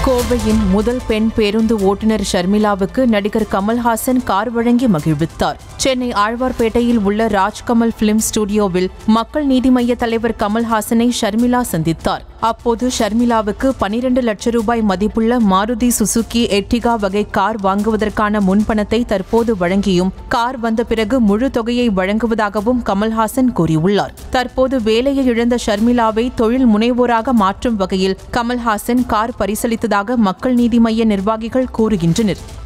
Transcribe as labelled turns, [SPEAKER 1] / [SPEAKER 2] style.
[SPEAKER 1] கோவையின் முதல் பெண் பேருந்து ஓட்டுநர் ஷர்மிளாவுக்கு நடிகர் கமல்ஹாசன் கார் வழங்கி மகிழ்வித்தார் சென்னை ஆழ்வார்பேட்டையில் உள்ள ராஜ்கமல் பிலிம் ஸ்டுடியோவில் மக்கள் நீதி மய்ய தலைவர் கமல்ஹாசனை ஷர்மிளா சந்தித்தார் அப்போது ஷர்மிளாவுக்கு பனிரெண்டு லட்சம் ரூபாய் மதிப்புள்ள மாருதி சுசுகி எர்டிகா வகை கார் வாங்குவதற்கான முன்பணத்தை தற்போது வழங்கியும் கார் வந்த பிறகு முழு தொகையை வழங்குவதாகவும் கமல்ஹாசன் கூறியுள்ளார் தற்போது வேலையை இழந்த ஷர்மிளாவை தொழில் முனைவோராக மாற்றும் வகையில் கமல்ஹாசன் கார் பரிசளித்ததாக மக்கள் நீதி மய்ய நிர்வாகிகள் கூறுகின்றனர்